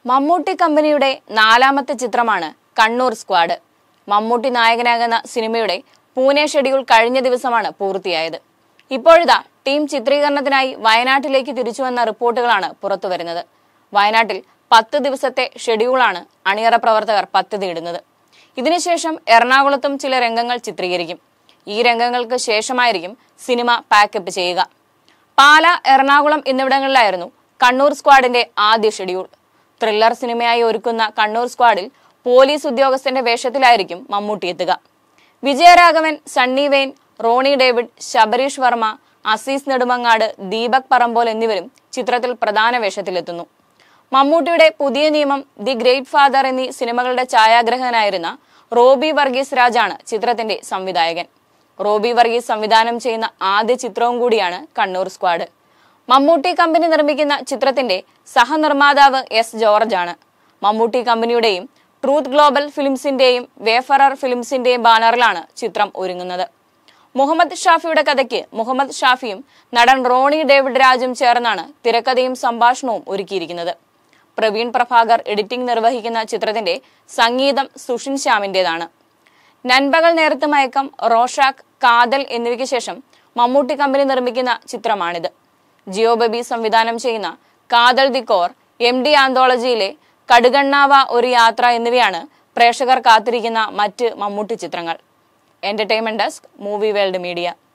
മമ്മൂട്ടി കമ്പനിയുടെ നാലാമത്തെ ചിത്രമാണ് കണ്ണൂർ സ്ക്വാഡ് മമ്മൂട്ടി നായകനാകുന്ന സിനിമയുടെ പൂനെ ഷെഡ്യൂൾ കഴിഞ്ഞ ദിവസമാണ് പൂർത്തിയായത് ഇപ്പോഴിതാ ടീം ചിത്രീകരണത്തിനായി വയനാട്ടിലേക്ക് തിരിച്ചുവന്ന റിപ്പോർട്ടുകളാണ് പുറത്തുവരുന്നത് വയനാട്ടിൽ പത്ത് ദിവസത്തെ ഷെഡ്യൂളാണ് അണിയറ പ്രവർത്തകർ പദ്ധതിയിടുന്നത് ഇതിനുശേഷം എറണാകുളത്തും ചില രംഗങ്ങൾ ചിത്രീകരിക്കും ഈ രംഗങ്ങൾക്ക് ശേഷമായിരിക്കും സിനിമ പാക്കപ്പ് ചെയ്യുക പാല എറണാകുളം എന്നിവിടങ്ങളിലായിരുന്നു കണ്ണൂർ സ്ക്വാഡിന്റെ ആദ്യ ഷെഡ്യൂൾ ത്രില്ലർ സിനിമയായി ഒരുക്കുന്ന കണ്ണൂർ സ്ക്വാഡിൽ പോലീസ് ഉദ്യോഗസ്ഥന്റെ വേഷത്തിലായിരിക്കും മമ്മൂട്ടി എത്തുക വിജയരാഘവൻ സണ്ണി വെയിൻ റോണി ഡേവിഡ് ശബരീഷ് വർമ്മ അസീസ് നെടുമങ്ങാട് ദീപക് പറമ്പോൽ എന്നിവരും ചിത്രത്തിൽ പ്രധാന വേഷത്തിലെത്തുന്നു മമ്മൂട്ടിയുടെ പുതിയ നിയമം ദി ഗ്രേറ്റ് ഫാദർ എന്നീ സിനിമകളുടെ ഛായാഗ്രഹകനായിരുന്ന റോബി വർഗീസ് രാജാണ് ചിത്രത്തിന്റെ സംവിധായകൻ റോബി വർഗീസ് സംവിധാനം ചെയ്യുന്ന ആദ്യ ചിത്രവും കൂടിയാണ് കണ്ണൂർ സ്ക്വാഡ് മമ്മൂട്ടി കമ്പനി നിർമ്മിക്കുന്ന ചിത്രത്തിന്റെ സഹനിർമ്മാതാവ് എസ് ജോർജ് ആണ് മമ്മൂട്ടി കമ്പനിയുടെയും ട്രൂത്ത് ഗ്ലോബൽ ഫിലിംസിന്റെയും വേഫറർ ഫിലിംസിന്റെയും ബാനറിലാണ് ചിത്രം ഒരുങ്ങുന്നത് മുഹമ്മദ് ഷാഫിയുടെ കഥയ്ക്ക് മുഹമ്മദ് ഷാഫിയും നടൻ റോണി ഡേവിഡ് രാജും ചേർന്നാണ് തിരക്കഥയും സംഭാഷണവും ഒരുക്കിയിരിക്കുന്നത് പ്രവീൺ പ്രഭാകർ എഡിറ്റിംഗ് നിർവഹിക്കുന്ന ചിത്രത്തിന്റെ സംഗീതം സുഷിൻ ശ്യാമിന്റേതാണ് നൻപകൽ നേരത്ത് മയക്കം റോഷാക്ക് കാതൽ എന്നിവയ്ക്ക് ശേഷം മമ്മൂട്ടി കമ്പനി നിർമ്മിക്കുന്ന ചിത്രമാണിത് ജിയോ ബബി സംവിധാനം ചെയ്യുന്ന കാതൽ ദി കോർ എം ഡി ആന്തോളജിയിലെ കടുകണ്ണാവ ഒരു യാത്ര എന്നിവയാണ് പ്രേക്ഷകർ കാത്തിരിക്കുന്ന മറ്റ് മമ്മൂട്ടി ചിത്രങ്ങൾ entertainment desk Movie World media